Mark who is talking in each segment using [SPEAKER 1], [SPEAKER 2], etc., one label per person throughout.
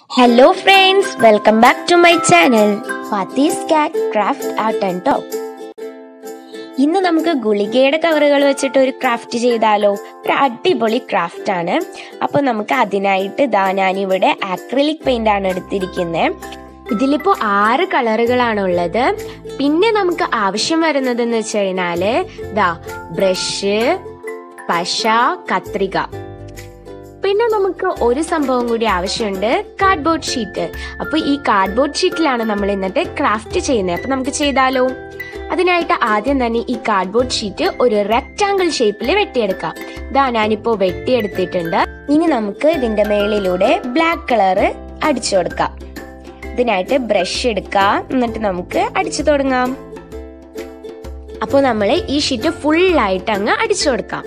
[SPEAKER 1] hello friends welcome back to my channel Fathi's cat craft art and top ഇന്ന് നമുക്ക് ഗുളികയുടെ കവറുകൾ വെച്ചിട്ട് ഒരു ക്രാഫ്റ്റ് ചെയ്താലോ ഒരു അടിപൊളി ക്രാഫ്റ്റ് ആണ് അപ്പോൾ നമുക്ക് അതിനായിട്ട് ദാ ഞാനിവിടെ ആക്രിലിക് പെയിന്റ് ആണ് എടുത്തിരിക്കുന്നത് ഇതിലിപ്പോൾ ആറ് കളറുകളാണ് ഉള്ളത് പിന്നെ നമുക്ക് ആവശ്യം വരുന്നത് എന്ന് വെച്ച് കഴിഞ്ഞാല് ദാ ബ്രഷ് പശ കത്രിക പിന്നെ നമുക്ക് ഒരു സംഭവം കൂടി ആവശ്യമുണ്ട് കാർഡ്ബോർഡ് ഷീറ്റ് അപ്പൊ ഈ കാർഡ്ബോർഡ് ഷീറ്റിലാണ് നമ്മൾ ഇന്നത്തെ ക്രാഫ്റ്റ് ചെയ്യുന്നത് അപ്പൊ നമുക്ക് ചെയ്താലോ അതിനായിട്ട് ആദ്യം തന്നെ ഈ കാർഡ്ബോർഡ് ഷീറ്റ് ഒരു റെക്റ്റാങ്കിൾ ഷേപ്പിൽ വെട്ടിയെടുക്കാം ഇതാ ഞാനിപ്പോ വെട്ടിയെടുത്തിട്ടുണ്ട് ഇനി നമുക്ക് ഇതിന്റെ മേളിലൂടെ ബ്ലാക്ക് കളർ അടിച്ചു കൊടുക്കാം ഇതിനായിട്ട് ബ്രഷ് എടുക്കാം എന്നിട്ട് നമുക്ക് അടിച്ചു തുടങ്ങാം അപ്പോൾ നമ്മൾ ഈ ഷീറ്റ് ഫുള്ളായിട്ട് അങ്ങ് അടിച്ചു കൊടുക്കാം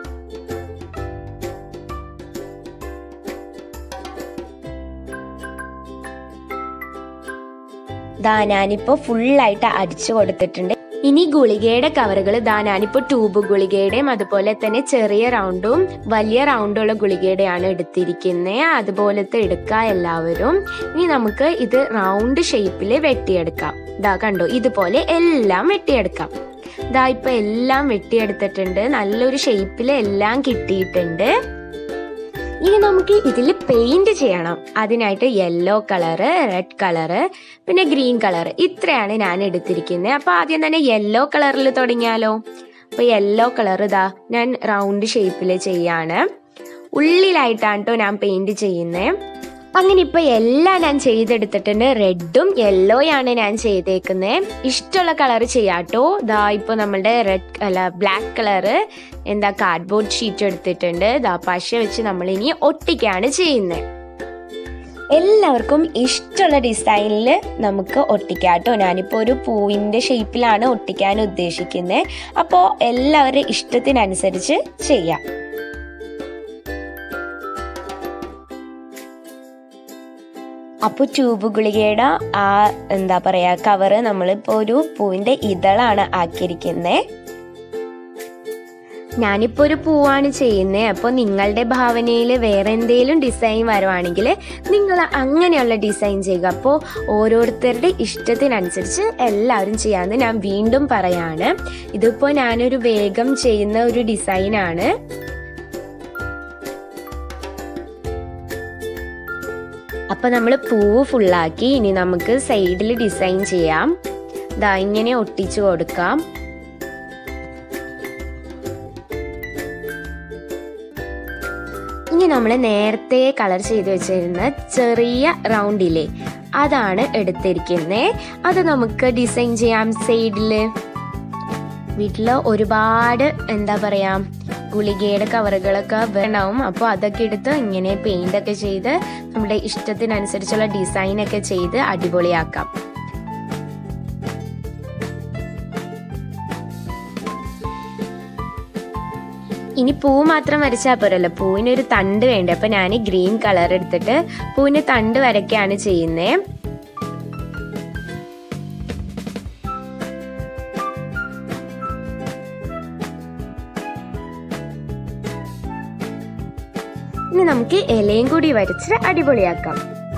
[SPEAKER 1] ദാ ഞാനിപ്പോ ഫുള്ളായിട്ട് അടിച്ചു കൊടുത്തിട്ടുണ്ട് ഇനി ഗുളികയുടെ കവറുകൾ ദാ ഞാനിപ്പോ ട്യൂബ് ഗുളികയുടെയും അതുപോലെ തന്നെ ചെറിയ റൗണ്ടും വലിയ റൗണ്ടുള്ള ഗുളികയുടെയാണ് എടുത്തിരിക്കുന്നത് അതുപോലത്തെ എടുക്കുക എല്ലാവരും ഇനി നമുക്ക് ഇത് റൗണ്ട് ഷേപ്പിൽ വെട്ടിയെടുക്കാം ദാ കണ്ടോ ഇതുപോലെ എല്ലാം വെട്ടിയെടുക്കാം ദാ ഇപ്പൊ എല്ലാം വെട്ടിയെടുത്തിട്ടുണ്ട് നല്ലൊരു ഷേപ്പിൽ എല്ലാം കിട്ടിയിട്ടുണ്ട് ഇനി നമുക്ക് ഇതിൽ പെയിന്റ് ചെയ്യണം അതിനായിട്ട് യെല്ലോ കളറ് റെഡ് കളറ് പിന്നെ ഗ്രീൻ കളർ ഇത്രയാണ് ഞാൻ എടുത്തിരിക്കുന്നത് അപ്പൊ ആദ്യം തന്നെ യെല്ലോ കളറിൽ തുടങ്ങിയാലോ അപ്പൊ യെല്ലോ കളർ ഇതാ ഞാൻ റൗണ്ട് ഷേപ്പിൽ ചെയ്യാണ് ഉള്ളിലായിട്ടാണ് കേട്ടോ ഞാൻ പെയിന്റ് ചെയ്യുന്നത് അങ്ങനെ ഇപ്പൊ എല്ലാം ഞാൻ ചെയ്തെടുത്തിട്ടുണ്ട് റെഡും യെല്ലോയാണ് ഞാൻ ചെയ്തേക്കുന്നത് ഇഷ്ടമുള്ള കളർ ചെയ്യാട്ടോ ദാ ഇപ്പൊ നമ്മുടെ റെഡ് അല്ല ബ്ലാക്ക് കളറ് എന്താ കാർഡ്ബോർഡ് ഷീറ്റ് എടുത്തിട്ടുണ്ട് ദാ പശ വെച്ച് നമ്മൾ ഇനി ഒട്ടിക്കാണ് ചെയ്യുന്നത് എല്ലാവർക്കും ഇഷ്ടമുള്ള ഡിസൈനിൽ നമുക്ക് ഒട്ടിക്കാം കേട്ടോ ഞാനിപ്പോൾ ഒരു പൂവിൻ്റെ ഷേപ്പിലാണ് ഒട്ടിക്കാൻ ഉദ്ദേശിക്കുന്നത് അപ്പോൾ എല്ലാവരുടെ ഇഷ്ടത്തിനനുസരിച്ച് ചെയ്യാം അപ്പോൾ ട്യൂബ് ഗുളികയുടെ ആ എന്താ പറയുക കവറ് നമ്മളിപ്പോൾ ഒരു പൂവിൻ്റെ ഇതളാണ് ആക്കിയിരിക്കുന്നത് ഞാനിപ്പോൾ ഒരു പൂവാണ് ചെയ്യുന്നത് അപ്പോൾ നിങ്ങളുടെ ഭാവനയിൽ വേറെ എന്തെങ്കിലും ഡിസൈൻ വരുവാണെങ്കിൽ നിങ്ങൾ അങ്ങനെയുള്ള ഡിസൈൻ ചെയ്യുക അപ്പോൾ ഓരോരുത്തരുടെ ഇഷ്ടത്തിനനുസരിച്ച് എല്ലാവരും ചെയ്യാമെന്ന് ഞാൻ വീണ്ടും പറയാണ് ഇതിപ്പോൾ ഞാനൊരു വേഗം ചെയ്യുന്ന ഒരു ഡിസൈനാണ് അപ്പൊ നമ്മൾ പൂവ് ഫുള്ളാക്കി ഇനി നമുക്ക് സൈഡിൽ ഡിസൈൻ ചെയ്യാം ദാ ഇങ്ങനെ ഒട്ടിച്ചു കൊടുക്കാം ഇനി നമ്മൾ നേരത്തെ കളർ ചെയ്ത് വെച്ചിരുന്ന ചെറിയ റൗണ്ടില്ലേ അതാണ് എടുത്തിരിക്കുന്നത് അത് നമുക്ക് ഡിസൈൻ ചെയ്യാം സൈഡില് വീട്ടില് ഒരുപാട് എന്താ പറയാ ഗുളികയുടെ കവറുകളൊക്കെ വേണവും അപ്പോൾ അതൊക്കെ എടുത്ത് ഇങ്ങനെ പെയിന്റ് ഒക്കെ ചെയ്ത് നമ്മുടെ ഇഷ്ടത്തിനനുസരിച്ചുള്ള ഡിസൈൻ ഒക്കെ ചെയ്ത് അടിപൊളിയാക്കാം ഇനി പൂ മാത്രം വരച്ചാൽ പോരല്ലോ പൂവിനൊരു തണ്ട് വേണ്ടേ അപ്പൊ ഞാൻ ഗ്രീൻ കളർ എടുത്തിട്ട് പൂവിന് തണ്ട് വരയ്ക്കാണ് ചെയ്യുന്നത് ഇനി നമുക്ക് ഇലയും കൂടി വരച്ച് അടിപൊളിയാക്കാം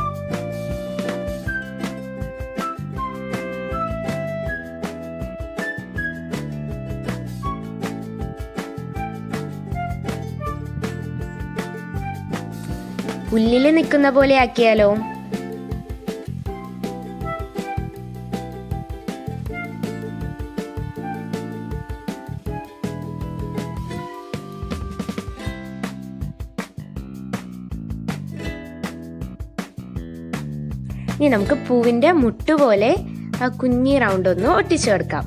[SPEAKER 1] പുല്ലില് നിൽക്കുന്ന പോലെ ആക്കിയാലോ ഇനി നമുക്ക് പൂവിന്റെ മുട്ടുപോലെ ആ കുഞ്ഞി റൗണ്ട് ഒന്ന് ഒട്ടിച്ചു കൊടുക്കാം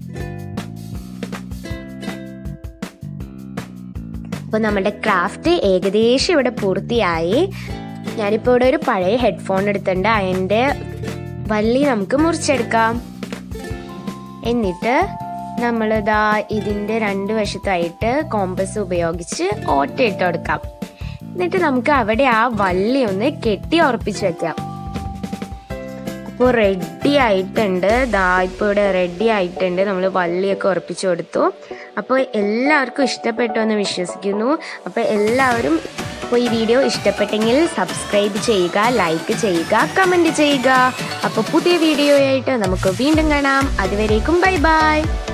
[SPEAKER 1] അപ്പോൾ നമ്മുടെ ക്രാഫ്റ്റ് ഏകദേശം ഇവിടെ പൂർത്തിയായി ഞാനിപ്പോൾ ഇവിടെ ഒരു പഴയ ഹെഡ്ഫോൺ എടുത്തിട്ടുണ്ട് അതിൻ്റെ വള്ളി നമുക്ക് മുറിച്ചെടുക്കാം എന്നിട്ട് നമ്മളിതാ ഇതിൻ്റെ രണ്ട് വശത്തായിട്ട് കോമ്പസ് ഉപയോഗിച്ച് ഓട്ടയിട്ട് കൊടുക്കാം എന്നിട്ട് നമുക്ക് അവിടെ ആ വള്ളി ഒന്ന് കെട്ടി ഉറപ്പിച്ച് വെക്കാം അപ്പോൾ റെഡി ആയിട്ടുണ്ട് ദാ ഇപ്പോൾ ഇവിടെ റെഡി ആയിട്ടുണ്ട് നമ്മൾ വള്ളിയൊക്കെ ഉറപ്പിച്ചു കൊടുത്തു അപ്പോൾ എല്ലാവർക്കും ഇഷ്ടപ്പെട്ടു എന്ന് വിശ്വസിക്കുന്നു അപ്പോൾ എല്ലാവരും അപ്പോൾ ഈ വീഡിയോ ഇഷ്ടപ്പെട്ടെങ്കിൽ സബ്സ്ക്രൈബ് ചെയ്യുക ലൈക്ക് ചെയ്യുക കമൻറ്റ് ചെയ്യുക അപ്പോൾ പുതിയ വീഡിയോയായിട്ട് നമുക്ക് വീണ്ടും കാണാം അതുവരേക്കും ബൈ ബൈ